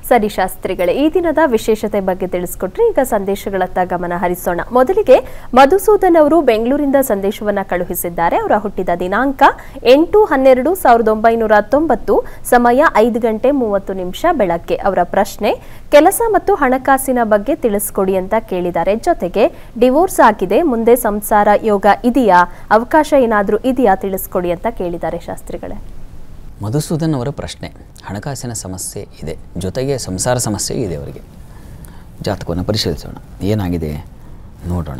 ಸರಿ ಶಾಸ್ತ್ರಿಗಳೇ ಈ ದಿನದ ವಿಶೇಷತೆ ಬಗ್ಗೆ ತಿಳಿಸ್ಕೊಟ್ರಿ ಈಗ ಸಂದೇಶಗಳತ್ತ ಗಮನ ಹರಿಸೋಣ ಮೊದಲಿಗೆ ಮಧುಸೂದನ್ ಅವರು ಬೆಂಗಳೂರಿಂದ ಸಂದೇಶವನ್ನ ಕಳುಹಿಸಿದ್ದಾರೆ ಅವರ ಹುಟ್ಟಿದ ದಿನಾಂಕ ಎಂಟು ಹನ್ನೆರಡು ಸಾವಿರದ ಒಂಬೈನೂರ ತೊಂಬತ್ತು ಸಮಯ ಐದು ಗಂಟೆ ಮೂವತ್ತು ನಿಮಿಷ ಬೆಳಗ್ಗೆ ಅವರ ಪ್ರಶ್ನೆ ಕೆಲಸ ಮತ್ತು ಹಣಕಾಸಿನ ಬಗ್ಗೆ ತಿಳಿಸ್ಕೊಡಿ ಅಂತ ಕೇಳಿದ್ದಾರೆ ಜೊತೆಗೆ ಡಿವೋರ್ಸ್ ಆಗಿದೆ ಮುಂದೆ ಸಂಸಾರ ಯೋಗ ಇದೆಯಾ ಅವಕಾಶ ಏನಾದರೂ ಇದೆಯಾ ತಿಳಿಸ್ಕೊಡಿ ಅಂತ ಕೇಳಿದ್ದಾರೆ ಶಾಸ್ತ್ರಿಗಳೇ ಮಧುಸೂದನ್ ಅವರ ಪ್ರಶ್ನೆ ಹಣಕಾಸಿನ ಸಮಸ್ಯೆ ಇದೆ ಜೊತೆಗೆ ಸಂಸಾರ ಸಮಸ್ಯೆ ಇದೆ ಅವರಿಗೆ ಜಾತಕವನ್ನು ಪರಿಶೀಲಿಸೋಣ ಏನಾಗಿದೆ ನೋಡೋಣ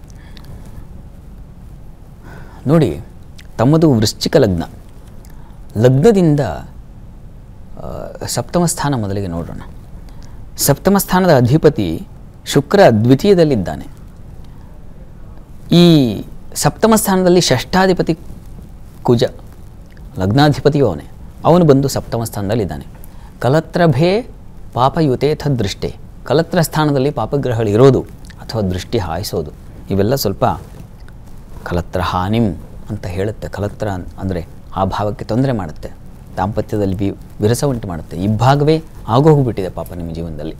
ನೋಡಿ ತಮ್ಮದು ವೃಶ್ಚಿಕ ಲಗ್ನ ಲಗ್ನದಿಂದ ಆ, ಸಪ್ತಮ ಸ್ಥಾನ ಮೊದಲಿಗೆ ನೋಡೋಣ ಸಪ್ತಮ ಸ್ಥಾನದ ಅಧಿಪತಿ ಶುಕ್ರ ದ್ವಿತೀಯದಲ್ಲಿದ್ದಾನೆ ಈ ಸಪ್ತಮ ಸ್ಥಾನದಲ್ಲಿ ಷಷ್ಠಾಧಿಪತಿ ಕುಜ ಲಗ್ನಾಧಿಪತಿಯು ಅವನೇ ಅವನು ಬಂದು ಸಪ್ತಮ ಸ್ಥಾನದಲ್ಲಿದ್ದಾನೆ ಕಲತ್ರಭೇ ಪಾಪಯುತೇಥ ದೃಷ್ಟಿ ಕಲತ್ರ ಸ್ಥಾನದಲ್ಲಿ ಪಾಪಗ್ರಹಗಳು ಇರೋದು ಅಥವಾ ದೃಷ್ಟಿ ಹಾಯಿಸೋದು ಇವೆಲ್ಲ ಸ್ವಲ್ಪ ಕಲತ್ರ ಹಾನಿಂ ಅಂತ ಹೇಳುತ್ತೆ ಕಲತ್ರ ಅಂದರೆ ಆ ಭಾವಕ್ಕೆ ತೊಂದರೆ ಮಾಡುತ್ತೆ ದಾಂಪತ್ಯದಲ್ಲಿ ವಿ ವಿರಸ ಉಂಟು ಮಾಡುತ್ತೆ ಇಬ್ಬಾಗವೇ ಆಗೋಗ್ಬಿಟ್ಟಿದೆ ಪಾಪ ನಿಮ್ಮ ಜೀವನದಲ್ಲಿ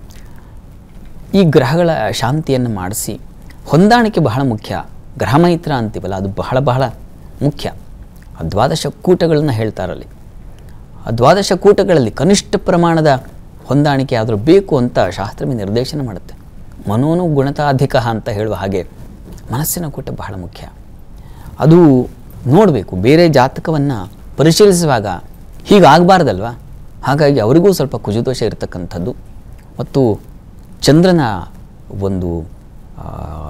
ಈ ಗ್ರಹಗಳ ಶಾಂತಿಯನ್ನು ಮಾಡಿಸಿ ಹೊಂದಾಣಿಕೆ ಬಹಳ ಮುಖ್ಯ ಗ್ರಹ ಮೈತ್ರ ಅಂತೀವಲ್ಲ ಅದು ಬಹಳ ಬಹಳ ಮುಖ್ಯ ಆ ದ್ವಾದಶ ಕೂಟಗಳನ್ನು ಹೇಳ್ತಾರಲ್ಲಿ ಆ ದ್ವಾದಶ ಕೂಟಗಳಲ್ಲಿ ಕನಿಷ್ಠ ಪ್ರಮಾಣದ ಹೊಂದಾಣಿಕೆ ಆದರೂ ಬೇಕು ಅಂತ ಶಾಸ್ತ್ರವೇ ನಿರ್ದೇಶನ ಮಾಡುತ್ತೆ ಮನೋನು ಗುಣತಾಧಿಕ ಅಂತ ಹೇಳುವ ಹಾಗೆ ಮನಸ್ಸಿನ ಕೂಟ ಬಹಳ ಮುಖ್ಯ ಅದು ನೋಡಬೇಕು ಬೇರೆ ಜಾತಕವನ್ನು ಪರಿಶೀಲಿಸುವಾಗ ಹೀಗಾಗಬಾರ್ದಲ್ವ ಹಾಗಾಗಿ ಅವರಿಗೂ ಸ್ವಲ್ಪ ಕುಜದೋಷ ಇರತಕ್ಕಂಥದ್ದು ಮತ್ತು ಚಂದ್ರನ ಒಂದು ಆ,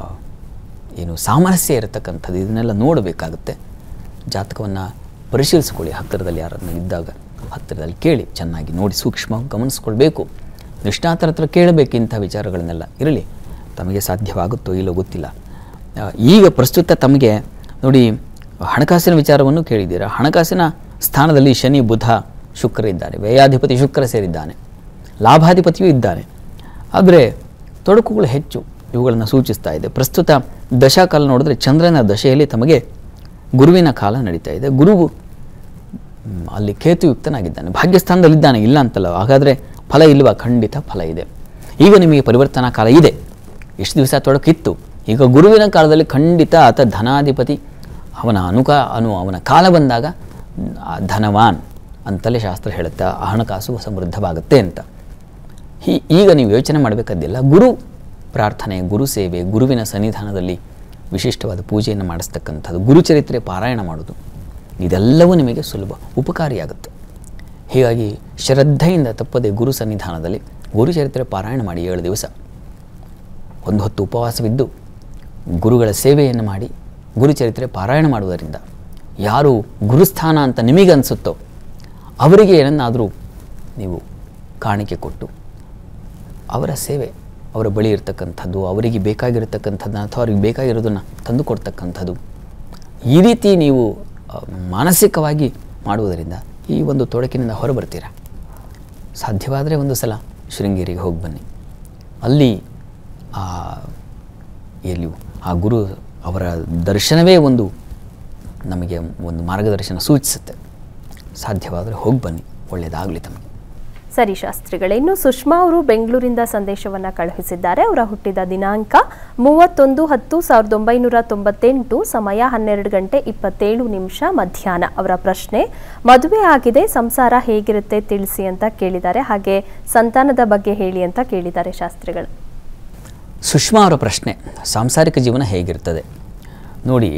ಏನು ಸಾಮರಸ್ಯ ಇರತಕ್ಕಂಥದ್ದು ಇದನ್ನೆಲ್ಲ ನೋಡಬೇಕಾಗುತ್ತೆ ಜಾತಕವನ್ನು ಪರಿಶೀಲಿಸ್ಕೊಳ್ಳಿ ಹತ್ತಿರದಲ್ಲಿ ಯಾರನ್ನು ಇದ್ದಾಗ ಹತ್ತಿರದಲ್ಲಿ ಕೇಳಿ ಚೆನ್ನಾಗಿ ನೋಡಿ ಸೂಕ್ಷ್ಮ ಗಮನಿಸ್ಕೊಳ್ಬೇಕು ನಿಷ್ಣಾತರ ಹತ್ರ ಕೇಳಬೇಕು ಇಂಥ ವಿಚಾರಗಳನ್ನೆಲ್ಲ ಇರಲಿ ತಮಗೆ ಸಾಧ್ಯವಾಗುತ್ತೋ ಇಲ್ಲೋ ಗೊತ್ತಿಲ್ಲ ಆ, ಈಗ ಪ್ರಸ್ತುತ ತಮಗೆ ನೋಡಿ ಹಣಕಾಸಿನ ವಿಚಾರವನ್ನು ಕೇಳಿದ್ದೀರಾ ಹಣಕಾಸಿನ ಸ್ಥಾನದಲ್ಲಿ ಶನಿ ಬುಧ ಶುಕ್ರ ಇದ್ದಾರೆ ವ್ಯಯಾಧಿಪತಿ ಶುಕ್ರ ಸೇರಿದ್ದಾನೆ ಲಾಭಾಧಿಪತಿಯೂ ಇದ್ದಾನೆ ಆದರೆ ತೊಡಕುಗಳು ಹೆಚ್ಚು ಇವುಗಳನ್ನು ಸೂಚಿಸ್ತಾ ಇದೆ ಪ್ರಸ್ತುತ ದಶಾಕಾಲ ನೋಡಿದ್ರೆ ಚಂದ್ರನ ದಶೆಯಲ್ಲಿ ತಮಗೆ ಗುರುವಿನ ಕಾಲ ನಡೀತಾ ಇದೆ ಗುರುವು ಮ್, ಅಲ್ಲಿ ಕೇತುಯುಕ್ತನಾಗಿದ್ದಾನೆ ಭಾಗ್ಯಸ್ಥಾನದಲ್ಲಿದ್ದಾನೆ ಇಲ್ಲ ಅಂತಲ್ಲ ಹಾಗಾದರೆ ಫಲ ಇಲ್ವಾ ಖಂಡಿತ ಫಲ ಇದೆ ಈಗ ನಿಮಗೆ ಪರಿವರ್ತನಾ ಕಾಲ ಇದೆ ಎಷ್ಟು ದಿವಸ ತೊಡಕಿತ್ತು ಈಗ ಗುರುವಿನ ಕಾಲದಲ್ಲಿ ಖಂಡಿತ ಆತ ಧನಾಧಿಪತಿ ಅವನ ಅನುಕ ಅನು ಅವನ ಕಾಲ ಬಂದಾಗ ಮ್, ಆ ಧನವಾನ್ ಅಂತಲೇ ಶಾಸ್ತ್ರ ಹೇಳುತ್ತೆ ಆ ಹಣಕಾಸು ಸಮೃದ್ಧವಾಗುತ್ತೆ ಅಂತ ಈ ಈಗ ನೀವು ಯೋಚನೆ ಮಾಡಬೇಕಾದ್ದಿಲ್ಲ ಗುರು ಪ್ರಾರ್ಥನೆ ಗುರು ಸೇವೆ ಗುರುವಿನ ಸನ್ನಿಧಾನದಲ್ಲಿ ವಿಶಿಷ್ಟವಾದ ಪೂಜೆಯನ್ನು ಮಾಡಿಸ್ತಕ್ಕಂಥದ್ದು ಗುರುಚರಿತ್ರೆ ಪಾರಾಯಣ ಮಾಡೋದು ಇದೆಲ್ಲವೂ ನಿಮಗೆ ಸುಲಭ ಉಪಕಾರಿಯಾಗುತ್ತೆ ಹೀಗಾಗಿ ಶ್ರದ್ಧೆಯಿಂದ ತಪ್ಪದೆ ಗುರು ಸನ್ನಿಧಾನದಲ್ಲಿ ಗುರುಚರಿತ್ರೆ ಪಾರಾಯಣ ಮಾಡಿ ಏಳು ದಿವಸ ಒಂದು ಹೊತ್ತು ಉಪವಾಸವಿದ್ದು ಗುರುಗಳ ಸೇವೆಯನ್ನು ಮಾಡಿ ಗುರುಚರಿತ್ರೆ ಪಾರಾಯಣ ಮಾಡುವುದರಿಂದ ಯಾರು ಗುರುಸ್ಥಾನ ಅಂತ ನಿಮಗೆ ಅನಿಸುತ್ತೋ ಅವರಿಗೆ ಏನನ್ನಾದರೂ ನೀವು ಕಾಣಿಕೆ ಕೊಟ್ಟು ಅವರ ಸೇವೆ ಅವರ ಬಳಿ ಇರತಕ್ಕಂಥದ್ದು ಅವರಿಗೆ ಬೇಕಾಗಿರತಕ್ಕಂಥದ್ದನ್ನ ಅಥವಾ ಅವ್ರಿಗೆ ಬೇಕಾಗಿರೋದನ್ನು ತಂದು ಕೊಡ್ತಕ್ಕಂಥದ್ದು ಈ ರೀತಿ ನೀವು ಆ, ಮಾನಸಿಕವಾಗಿ ಮಾಡುವುದರಿಂದ ಈ ಒಂದು ತೊಡಕಿನಿಂದ ಹೊರಬರ್ತೀರ ಸಾಧ್ಯವಾದರೆ ಒಂದು ಸಲ ಶೃಂಗೇರಿಗೆ ಹೋಗಿ ಬನ್ನಿ ಅಲ್ಲಿ ಆ ಎಲ್ಲಿ ಆ ಗುರು ಅವರ ದರ್ಶನವೇ ಒಂದು ನಮಗೆ ಒಂದು ಮಾರ್ಗದರ್ಶನ ಸೂಚಿಸುತ್ತೆ ಸಾಧ್ಯವಾದರೆ ಹೋಗಿ ಬನ್ನಿ ಒಳ್ಳೆಯದಾಗಲಿ ತಮಗೆ ಸರಿ ಶಾಸ್ತ್ರಿಗಳೇ ಇನ್ನು ಸುಷ್ಮಾ ಅವರು ಬೆಂಗಳೂರಿಂದ ಸಂದೇಶವನ್ನ ಕಳುಹಿಸಿದ್ದಾರೆ ಅವರ ಹುಟ್ಟಿದ ದಿನಾಂಕ ಮೂವತ್ತೊಂದು ಹತ್ತು ಸಾವಿರದ ಒಂಬೈನೂರ ತೊಂಬತ್ತೆಂಟು ಸಮಯ ಹನ್ನೆರಡು ಗಂಟೆ ಇಪ್ಪತ್ತೇಳು ನಿಮಿಷ ಮಧ್ಯಾಹ್ನ ಅವರ ಪ್ರಶ್ನೆ ಮದುವೆ ಆಗಿದೆ ಸಂಸಾರ ಹೇಗಿರುತ್ತೆ ತಿಳಿಸಿ ಅಂತ ಕೇಳಿದ್ದಾರೆ ಹಾಗೆ ಸಂತಾನದ ಬಗ್ಗೆ ಹೇಳಿ ಅಂತ ಕೇಳಿದ್ದಾರೆ ಶಾಸ್ತ್ರಿಗಳು ಸುಷ್ಮಾ ಅವರ ಪ್ರಶ್ನೆ ಸಾಂಸಾರಿಕ ಜೀವನ ಹೇಗಿರ್ತದೆ ನೋಡಿ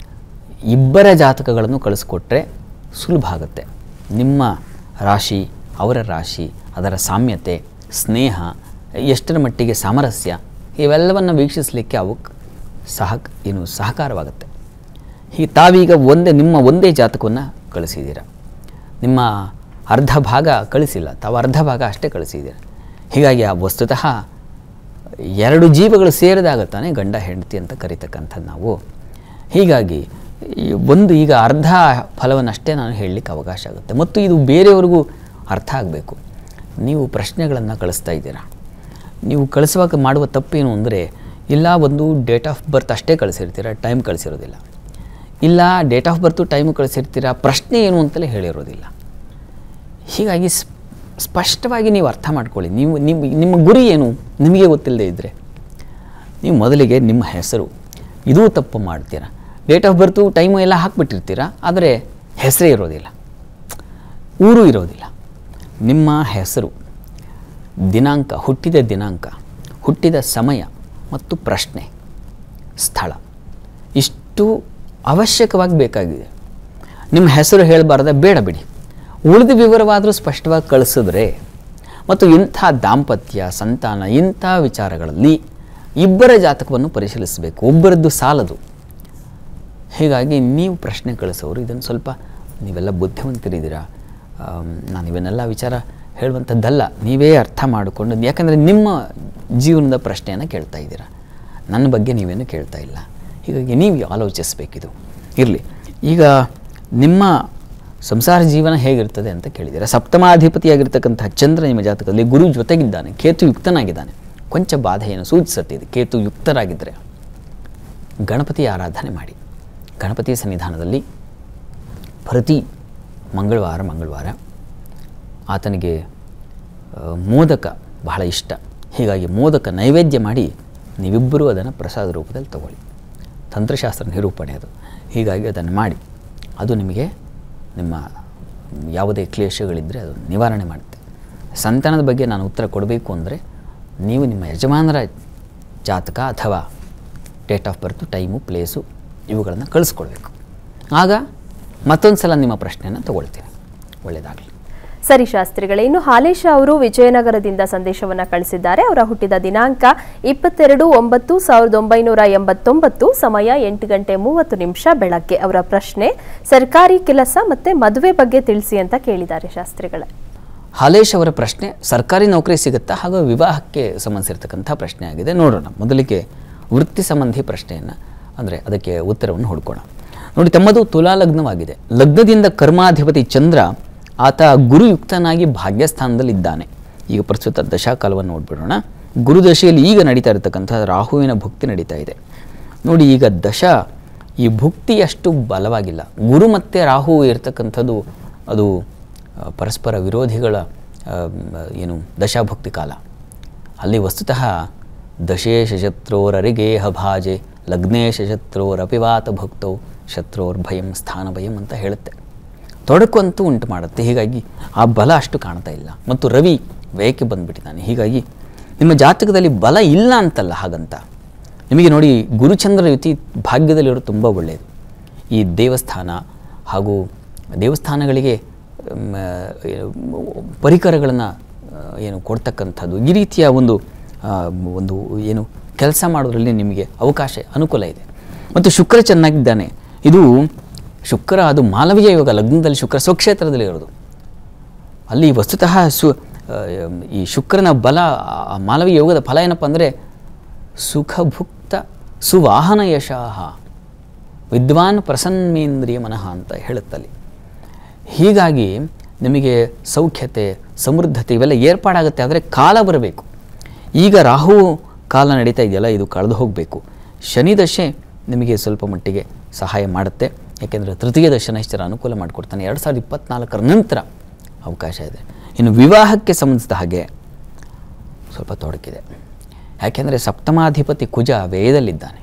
ಇಬ್ಬರ ಜಾತಕಗಳನ್ನು ಕಳಿಸ್ಕೊಟ್ರೆ ಸುಲಭ ಆಗುತ್ತೆ ನಿಮ್ಮ ರಾಶಿ ಅವರ ರಾಶಿ ಅದರ ಸಾಮ್ಯತೆ ಸ್ನೇಹ ಎಷ್ಟರ ಮಟ್ಟಿಗೆ ಸಾಮರಸ್ಯ ಇವೆಲ್ಲವನ್ನು ವೀಕ್ಷಿಸಲಿಕ್ಕೆ ಅವಕ್ಕೆ ಸಹ ಏನು ಸಹಕಾರವಾಗುತ್ತೆ ಹೀಗೆ ತಾವೀಗ ಒಂದೇ ನಿಮ್ಮ ಒಂದೇ ಜಾತಕವನ್ನು ಕಳಿಸಿದ್ದೀರ ನಿಮ್ಮ ಅರ್ಧ ಭಾಗ ಕಳಿಸಿಲ್ಲ ತಾವು ಅರ್ಧ ಭಾಗ ಅಷ್ಟೇ ಕಳಿಸಿದ್ದೀರ ಹೀಗಾಗಿ ಆ ವಸ್ತುತಃ ಎರಡು ಜೀವಗಳು ಸೇರಿದಾಗ ತಾನೇ ಗಂಡ ಹೆಂಡತಿ ಅಂತ ಕರಿತಕ್ಕಂಥದ್ದು ನಾವು ಹೀಗಾಗಿ ಈ ಒಂದು ಈಗ ಅರ್ಧ ಫಲವನ್ನಷ್ಟೇ ನಾನು ಹೇಳಲಿಕ್ಕೆ ಅವಕಾಶ ಆಗುತ್ತೆ ಮತ್ತು ಇದು ಬೇರೆಯವ್ರಿಗೂ ಅರ್ಥ ಆಗಬೇಕು ನೀವು ಪ್ರಶ್ನೆಗಳನ್ನು ಕಳಿಸ್ತಾ ಇದ್ದೀರಾ ನೀವು ಕಳಿಸುವಾಗ ಮಾಡುವ ತಪ್ಪೇನು ಅಂದರೆ ಇಲ್ಲ ಒಂದು ಡೇಟ್ ಆಫ್ ಬರ್ತ್ ಅಷ್ಟೇ ಕಳಿಸಿರ್ತೀರ ಟೈಮ್ ಕಳಿಸಿರೋದಿಲ್ಲ ಇಲ್ಲ ಡೇಟ್ ಆಫ್ ಬರ್ತು ಟೈಮು ಕಳಿಸಿರ್ತೀರ ಪ್ರಶ್ನೆ ಏನು ಅಂತಲೇ ಹೇಳಿರೋದಿಲ್ಲ ಹೀಗಾಗಿ ಸ್ ಸ್ಪಷ್ಟವಾಗಿ ನೀವು ಅರ್ಥ ಮಾಡ್ಕೊಳ್ಳಿ ನೀವು ನಿಮ್ಮ ನಿಮ್ಮ ಗುರಿ ಏನು ನಿಮಗೆ ಗೊತ್ತಿಲ್ಲದೆ ಇದ್ದರೆ ನೀವು ಮೊದಲಿಗೆ ನಿಮ್ಮ ಹೆಸರು ಇದೂ ತಪ್ಪು ಮಾಡ್ತೀರಾ ಡೇಟ್ ಆಫ್ ಬರ್ತು ಟೈಮು ಎಲ್ಲ ಹಾಕ್ಬಿಟ್ಟಿರ್ತೀರಾ ಆದರೆ ಹೆಸರೇ ಇರೋದಿಲ್ಲ ಊರು ಇರೋದಿಲ್ಲ ನಿಮ್ಮ ಹೆಸರು ದಿನಾಂಕ ಹುಟ್ಟಿದ ದಿನಾಂಕ ಹುಟ್ಟಿದ ಸಮಯ ಮತ್ತು ಪ್ರಶ್ನೆ ಸ್ಥಳ ಇಷ್ಟು ಅವಶ್ಯಕವಾಗಿ ಬೇಕಾಗಿದೆ ನಿಮ್ಮ ಹೆಸರು ಹೇಳಬಾರ್ದ ಬೇಡ ಬಿಡಿ ಉಳಿದ ವಿವರವಾದರೂ ಸ್ಪಷ್ಟವಾಗಿ ಕಳಿಸಿದ್ರೆ ಮತ್ತು ಇಂಥ ದಾಂಪತ್ಯ ಸಂತಾನ ಇಂಥ ವಿಚಾರಗಳಲ್ಲಿ ಇಬ್ಬರ ಜಾತಕವನ್ನು ಪರಿಶೀಲಿಸಬೇಕು ಒಬ್ಬರದ್ದು ಸಾಲದು ಹೀಗಾಗಿ ನೀವು ಪ್ರಶ್ನೆ ಕಳಿಸೋರು ಇದನ್ನು ಸ್ವಲ್ಪ ನೀವೆಲ್ಲ ಬುದ್ಧಿವಂತರಿದ್ದೀರಾ ಆಮ್, ನಾನು ಇವನ್ನೆಲ್ಲ ವಿಚಾರ ಹೇಳುವಂಥದ್ದಲ್ಲ ನೀವೇ ಅರ್ಥ ಮಾಡಿಕೊಂಡು ಯಾಕಂದರೆ ನಿಮ್ಮ ಜೀವನದ ಪ್ರಶ್ನೆಯನ್ನು ಕೇಳ್ತಾ ಇದ್ದೀರಾ ನನ್ನ ಬಗ್ಗೆ ನೀವೇನು ಕೇಳ್ತಾ ಇಲ್ಲ ಹೀಗಾಗಿ ನೀವು ಆಲೋಚಿಸಬೇಕಿದು ಇರಲಿ ಈಗ ನಿಮ್ಮ ಸಂಸಾರ ಜೀವನ ಹೇಗಿರ್ತದೆ ಅಂತ ಕೇಳಿದ್ದೀರಾ ಸಪ್ತಮಾಧಿಪತಿಯಾಗಿರ್ತಕ್ಕಂತಹ ಚಂದ್ರ ನಿಮ್ಮ ಜಾತಕದಲ್ಲಿ ಗುರು ಜೊತೆಗಿದ್ದಾನೆ ಕೇತು ಯುಕ್ತನಾಗಿದ್ದಾನೆ ಕೊಂಚ ಬಾಧೆಯನ್ನು ಸೂಚಿಸುತ್ತೆ ಇದು ಕೇತು ಯುಕ್ತರಾಗಿದ್ದರೆ ಗಣಪತಿ ಆರಾಧನೆ ಮಾಡಿ ಗಣಪತಿ ಸನ್ನಿಧಾನದಲ್ಲಿ ಪ್ರತಿ ಮಂಗಳವಾರ ಮಂಗಳವಾರ ಆತನಿಗೆ ಆ, ಮೋದಕ ಬಹಳ ಇಷ್ಟ ಹೀಗಾಗಿ ಮೋದಕ ನೈವೇದ್ಯ ಮಾಡಿ ನೀವಿಬ್ಬರೂ ಅದನ್ನು ಪ್ರಸಾದ ರೂಪದಲ್ಲಿ ತಗೊಳ್ಳಿ ತಂತ್ರಶಾಸ್ತ್ರ ನಿರೂಪಣೆ ಅದು ಹೀಗಾಗಿ ಅದನ್ನು ಮಾಡಿ ಅದು ನಿಮಗೆ ನಿಮ್ಮ ಯಾವುದೇ ಕ್ಲೇಶಗಳಿದ್ದರೆ ಅದು ನಿವಾರಣೆ ಮಾಡುತ್ತೆ ಸಂತಾನದ ಬಗ್ಗೆ ನಾನು ಉತ್ತರ ಕೊಡಬೇಕು ಅಂದರೆ ನೀವು ನಿಮ್ಮ ಯಜಮಾನರ ಜಾತಕ ಅಥವಾ date of birth time place ಇವುಗಳನ್ನು ಕಳಿಸ್ಕೊಳ್ಬೇಕು ಆಗ ಮತ್ತೊಂದು ಸಲ ನಿಮ್ಮ ಪ್ರಶ್ನೆಯನ್ನು ತಗೊಳ್ತೀನಿ ಒಳ್ಳೆಯದಾಗಲಿ ಸರಿ ಶಾಸ್ತ್ರಿಗಳೇ ಇನ್ನು ಹಾಲೇಶ ಅವರು ವಿಜಯನಗರದಿಂದ ಸಂದೇಶವನ್ನ ಕಳಿಸಿದ್ದಾರೆ ಅವರ ಹುಟ್ಟಿದ ದಿನಾಂಕ ಇಪ್ಪತ್ತೆರಡು ಒಂಬತ್ತು ಸಾವಿರದ ಒಂಬೈನೂರ ಎಂಬತ್ತೊಂಬತ್ತು ಸಮಯ ಎಂಟು ಗಂಟೆ ಮೂವತ್ತು ನಿಮಿಷ ಬೆಳಗ್ಗೆ ಅವರ ಪ್ರಶ್ನೆ ಸರ್ಕಾರಿ ಕೆಲಸ ಮತ್ತೆ ಮದುವೆ ಬಗ್ಗೆ ತಿಳಿಸಿ ಅಂತ ಕೇಳಿದ್ದಾರೆ ಶಾಸ್ತ್ರಿಗಳೇ ಹಾಲೇಶ್ ಅವರ ಪ್ರಶ್ನೆ ಸರ್ಕಾರಿ ನೌಕರಿ ಸಿಗುತ್ತಾ ಹಾಗೂ ವಿವಾಹಕ್ಕೆ ಸಂಬಂಧಿಸಿರ್ತಕ್ಕಂಥ ಪ್ರಶ್ನೆ ಆಗಿದೆ ನೋಡೋಣ ಮೊದಲಿಗೆ ವೃತ್ತಿ ಸಂಬಂಧಿ ಪ್ರಶ್ನೆಯನ್ನು ಅಂದರೆ ಅದಕ್ಕೆ ಉತ್ತರವನ್ನು ಹುಡ್ಕೋಣ ನೋಡಿ ತಮ್ಮದು ತುಲಾ ಲಗ್ನವಾಗಿದೆ ಲಗ್ನದಿಂದ ಕರ್ಮಾಧಿಪತಿ ಚಂದ್ರ ಆತ ಗುರುಯುಕ್ತನಾಗಿ ಭಾಗ್ಯಸ್ಥಾನದಲ್ಲಿದ್ದಾನೆ ಈಗ ಪ್ರಸ್ತುತ ದಶಾಕಾಲವನ್ನು ನೋಡ್ಬಿಡೋಣ ಗುರುದಶೆಯಲ್ಲಿ ಈಗ ನಡೀತಾ ಇರತಕ್ಕಂಥ ರಾಹುವಿನ ಭುಕ್ತಿ ನಡೀತಾ ಇದೆ ನೋಡಿ ಈಗ ದಶ ಈ ಭುಕ್ತಿ ಅಷ್ಟು ಬಲವಾಗಿಲ್ಲ ಗುರು ಮತ್ತು ರಾಹು ಇರತಕ್ಕಂಥದ್ದು ಅದು ಆ, ಪರಸ್ಪರ ವಿರೋಧಿಗಳ ಆ, ಮ್, ಏನು ದಶಾಭುಕ್ತಿ ಕಾಲ ಅಲ್ಲಿ ವಸ್ತುತಃ ದಶೇಶ ಶತ್ರೋರರಿಗೇಹ ಭಾಜೆ ಲಗ್ನೇಶ ಶತ್ರೋರಪಿವಾತ ಭಕ್ತೌ ಶತ್ರೋರ್ ಭಯಂ ಸ್ಥಾನ ಭಯಂ ಅಂತ ಹೇಳುತ್ತೆ ತೊಡಕು ಅಂತೂ ಉಂಟು ಮಾಡುತ್ತೆ ಹೀಗಾಗಿ ಆ ಬಲ ಅಷ್ಟು ಕಾಣ್ತಾ ಇಲ್ಲ ಮತ್ತು ರವಿ ವ್ಯಯಕ್ಕೆ ಬಂದುಬಿಟ್ಟಿದ್ದಾನೆ ಹೀಗಾಗಿ ನಿಮ್ಮ ಜಾತಕದಲ್ಲಿ ಬಲ ಇಲ್ಲ ಅಂತಲ್ಲ ಹಾಗಂತ ನಿಮಗೆ ನೋಡಿ ಗುರುಚಂದ್ರ ಯುತಿ ಭಾಗ್ಯದಲ್ಲಿರೋದು ತುಂಬ ಒಳ್ಳೆಯದು ಈ ದೇವಸ್ಥಾನ ಹಾಗೂ ದೇವಸ್ಥಾನಗಳಿಗೆ ಮ್, ಏನು, ಪರಿಕರಗಳನ್ನು ಏನು ಕೊಡ್ತಕ್ಕಂಥದ್ದು ಈ ರೀತಿಯ ಒಂದು ಆ, ಒಂದು ಏನು ಕೆಲಸ ಮಾಡೋದ್ರಲ್ಲಿ ನಿಮಗೆ ಅವಕಾಶ ಅನುಕೂಲ ಇದೆ ಮತ್ತು ಶುಕ್ರ ಚೆನ್ನಾಗಿದ್ದಾನೆ ಇದು ಶುಕ್ರ ಅದು ಮಾಲವೀಯ ಯೋಗ ಲಗ್ನದಲ್ಲಿ ಶುಕ್ರ ಸ್ವಕ್ಷೇತ್ರದಲ್ಲಿ ಇರೋದು ಅಲ್ಲಿ ವಸ್ತುತಃ ಸು ಆ, ಈ ಶುಕ್ರನ ಬಲ ಆ ಮಾಲವೀಯ ಯೋಗದ ಫಲ ಏನಪ್ಪ ಅಂದರೆ ಸುಖಭುಕ್ತ ಸುವಾಹನ ಯಶಃ ವಿದ್ವಾನ್ ಪ್ರಸನ್ನೇಂದ್ರಿಯ ಮನಃ ಅಂತ ಹೇಳುತ್ತಲ್ಲಿ ಹೀಗಾಗಿ ನಿಮಗೆ ಸೌಖ್ಯತೆ ಸಮೃದ್ಧತೆ ಇವೆಲ್ಲ ಏರ್ಪಾಡಾಗುತ್ತೆ ಆದರೆ ಕಾಲ ಬರಬೇಕು ಈಗ ರಾಹು ಕಾಲ ನಡೀತಾ ಇದೆಯಲ್ಲ ಇದು ಕಳೆದು ಹೋಗಬೇಕು ಶನಿ ದಶೆ ನಿಮಗೆ ಸ್ವಲ್ಪ ಮಟ್ಟಿಗೆ ಸಹಾಯ ಮಾಡುತ್ತೆ ಯಾಕೆಂದರೆ ತೃತೀಯ ದಶನೈಶ್ಚರ ಅನುಕೂಲ ಮಾಡಿಕೊಡ್ತಾನೆ ಎರಡು ಸಾವಿರದ ಇಪ್ಪತ್ತ್ನಾಲ್ಕರ ನಂತರ ಅವಕಾಶ ಇದೆ ಇನ್ನು ವಿವಾಹಕ್ಕೆ ಸಂಬಂಧಿಸಿದ ಹಾಗೆ ಸ್ವಲ್ಪ ತೊಡಕಿದೆ ಯಾಕೆಂದರೆ ಸಪ್ತಮಾಧಿಪತಿ ಕುಜ ವ್ಯಯದಲ್ಲಿದ್ದಾನೆ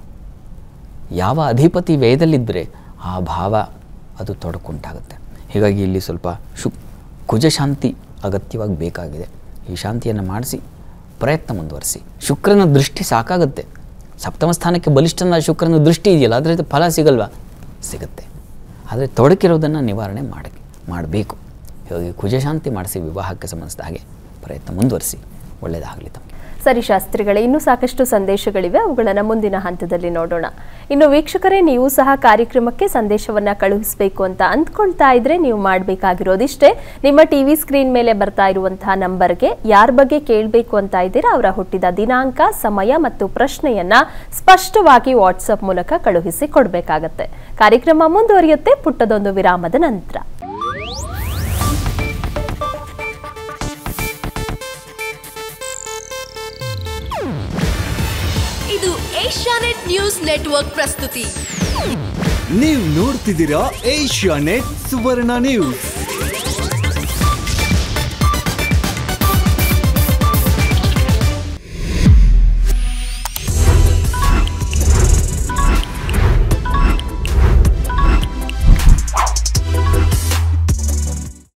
ಯಾವ ಅಧಿಪತಿ ವ್ಯಯದಲ್ಲಿದ್ದರೆ ಆ ಭಾವ ಅದು ತೊಡಕುಂಟಾಗುತ್ತೆ ಹೀಗಾಗಿ ಇಲ್ಲಿ ಸ್ವಲ್ಪ ಶು ಕುಜ ಶಾಂತಿ ಅಗತ್ಯವಾಗಿ ಬೇಕಾಗಿದೆ ಈ ಶಾಂತಿಯನ್ನು ಮಾಡಿಸಿ ಪ್ರಯತ್ನ ಮುಂದುವರಿಸಿ ಶುಕ್ರನ ದೃಷ್ಟಿ ಸಾಕಾಗುತ್ತೆ ಸಪ್ತಮ ಸ್ಥಾನಕ್ಕೆ ಬಲಿಷ್ಠನ ಶುಕ್ರನ ದೃಷ್ಟಿ ಇದೆಯಲ್ಲ ಅದರಿಂದ ಫಲ ಸಿಗಲ್ವಾ ಸಿಗುತ್ತೆ ಆದರೆ ತೊಡಕಿರೋದನ್ನು ನಿವಾರಣೆ ಮಾಡಿ ಮಾಡಬೇಕು ಹೀಗಾಗಿ ಕುಜಶಾಂತಿ ಮಾಡಿಸಿ ವಿವಾಹಕ್ಕೆ ಸಂಬಂಧಿಸಿದ ಹಾಗೆ ಪ್ರಯತ್ನ ಮುಂದುವರಿಸಿ ಒಳ್ಳೆಯದಾಗಲಿ ತಮಗೆ ಸರಿ ಶಾಸ್ತ್ರಿಗಳೇ ಇನ್ನೂ ಸಾಕಷ್ಟು ಸಂದೇಶಗಳಿವೆ ಅವುಗಳನ್ನು ಮುಂದಿನ ಹಂತದಲ್ಲಿ ನೋಡೋಣ ಇನ್ನು ವೀಕ್ಷಕರೇ ನೀವು ಸಹ ಕಾರ್ಯಕ್ರಮಕ್ಕೆ ಸಂದೇಶವನ್ನ ಕಳುಹಿಸಬೇಕು ಅಂತ ಅಂದ್ಕೊಳ್ತಾ ಇದ್ರೆ ನೀವು ಮಾಡಬೇಕಾಗಿರೋದಿಷ್ಟೇ ನಿಮ್ಮ ಟಿವಿ ಸ್ಕ್ರೀನ್ ಮೇಲೆ ಬರ್ತಾ ಇರುವಂತಹ ನಂಬರ್ಗೆ ಯಾರ ಬಗ್ಗೆ ಕೇಳಬೇಕು ಅಂತ ಇದ್ದೀರಾ ಅವರ ಹುಟ್ಟಿದ ದಿನಾಂಕ ಸಮಯ ಮತ್ತು ಪ್ರಶ್ನೆಯನ್ನ ಸ್ಪಷ್ಟವಾಗಿ ವಾಟ್ಸಪ್ ಮೂಲಕ ಕಳುಹಿಸಿ ಕೊಡಬೇಕಾಗತ್ತೆ ಕಾರ್ಯಕ್ರಮ ಮುಂದುವರಿಯುತ್ತೆ ಪುಟ್ಟದೊಂದು ವಿರಾಮದ ನಂತರ ಇದು ಏಷ್ಯಾನೆಟ್ ನ್ಯೂಸ್ ನೆಟ್ವರ್ಕ್ ಪ್ರಸ್ತುತಿ ನೀವು ನೋಡ್ತಿದ್ದೀರಾ ಏಷ್ಯಾ ನೆಟ್ ಸುವರ್ಣ ನ್ಯೂಸ್